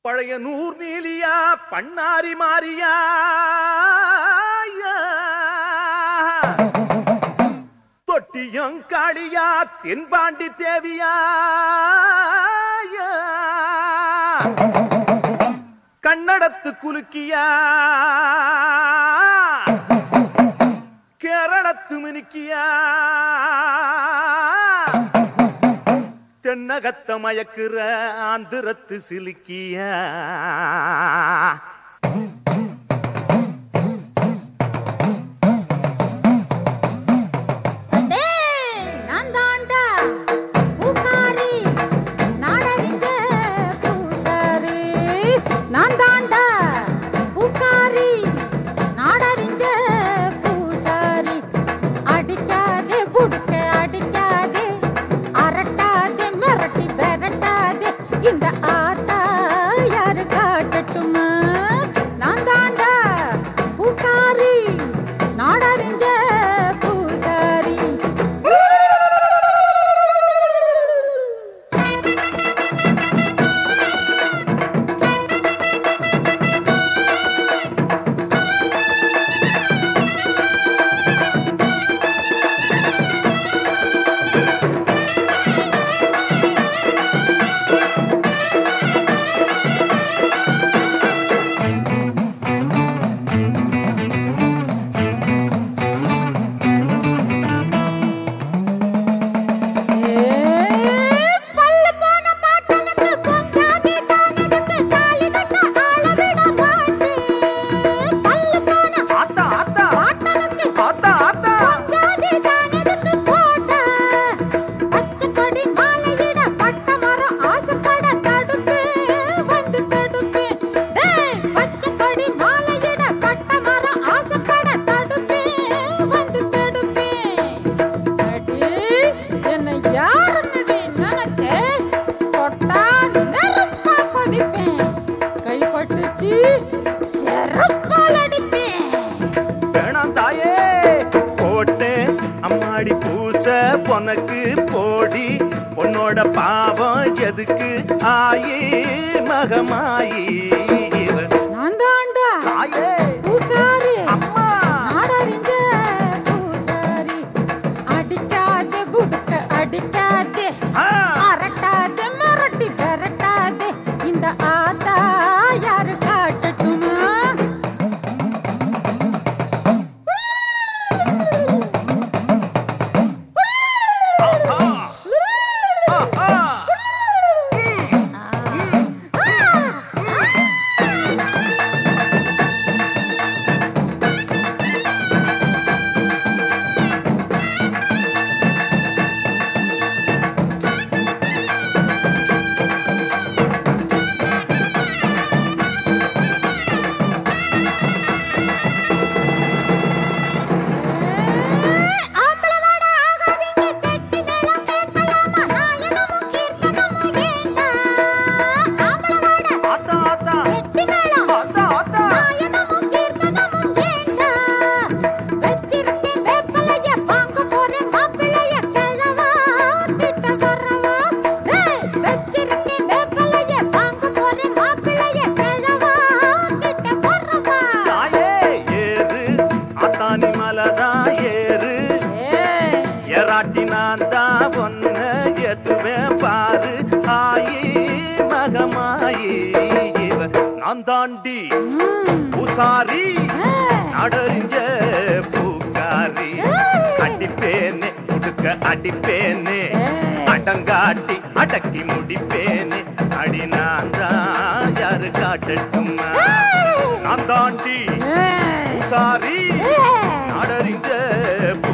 பழைய நூர் நீலியா பண்ணாரி மாறியா தொட்டியம் காளியா தென்பாண்டி தேவியா கண்ணடத்து குலுக்கியா கேரளத்து மினுக்கியா தென்னகத்த மயக்குற ஆந்திரத்து சிலுக்கியா டேய், நான் தாண்டா பூக்காரி, நாடறிஞ்ச பூசாரி. நான் தாண்டா பூக்காரி, நாடறிஞ்ச பூசாரி. அடிக்காதே, புடிக்க அடிக்காதே, அரட்டாதே, மிரட்டி விரட்டாதே. இந்த ஆத்தா யாரு காட்டட்டுமா? நான் தாண்டா பூக்காரி, நாடறிஞ்ச பூசாரி பல்லு போன பாட்டனுக்கு பொஞ்சாதி தானதுக்கு தாலி கட்ட ஆள விட மாட்டேன் பல்லு போன ஆத்தா ஆத்தா பாட்டனுக்கு ஆத்தா ஆத்தா பொஞ்சாதி தானதுக்கு போட்ட பச்சை கொடி மாலையிட பட்ட மரம் ஆசைப்பட தடுப்பே வந்து தடுப்பே டேய் பச்சை கொடி மாலையிட பட்ட மரம் ஆசைப்பட தடுப்பே வந்து தடுப்பே அடி என்னை யாருன்னு நினைச்சே தொட்டா நெருப்பா கொதிப்பேன் கைப்பட்டுச்சு செருப்பால் அடிப்பேன் வேணாம் தாயே போட்டேன் அம்மாடி பூச பொனக்கு போடி பொன்னோட பாவம் எதுக்கு ஆயி மகமாயி இவ நான் தாண்டா தாயே பூக்காரி அம்மா நாடறிஞ்ச பூசாரி அடிக்காதே குடுக்க அடிக்காதே ஆ, அரட்டாதே மிரட்டி விரட்டாதே இந்த ஆத்தா யாரு காட்டட்டுமா ஆஹா, ஆஹா. ஆம்பளவாட ஆகாதீங்க கெட்டி மேளம் கேட்கலாமா நான் என்னமோ கீர்த்தனமும் வேண்டாம் ஆம்பளவாட ஆத்தா ஆத்தா கெட்டி மேளம் ஆத்தா ஆத்தா நான் என்னமோ கீர்த்தனமும் வேண்டாம் வச்சிருக்கேன் வேப்பிலைய வாங்க போறேன் மாப்பிள்ளைய கிழவா கிட்ட வரவா டேய் வச்சிருக்கேன் வேப்பிலைய வாங்க போறேன் மாப்பிள்ளைய கிழவா கிட்ட வரவா தாயே ஏறு அத்தானி மலதான் ஏறு ஏய் எராட்டி நான் தான் ஒன்ன எதுவேன் பாரு ஆயி மகமாயி இவ நான் தாண்டி பூசாரி நடறிஞ்ச பூக்காரி அடிப்பேனே உடுக்க அடிப்பேனே அடங்காட்டி அடக்கி முடிப்பேனே அடி நான் தான் யாரு காட்டட்டுமா நான் தாண்டி பூசாரி நடறிஞ்ச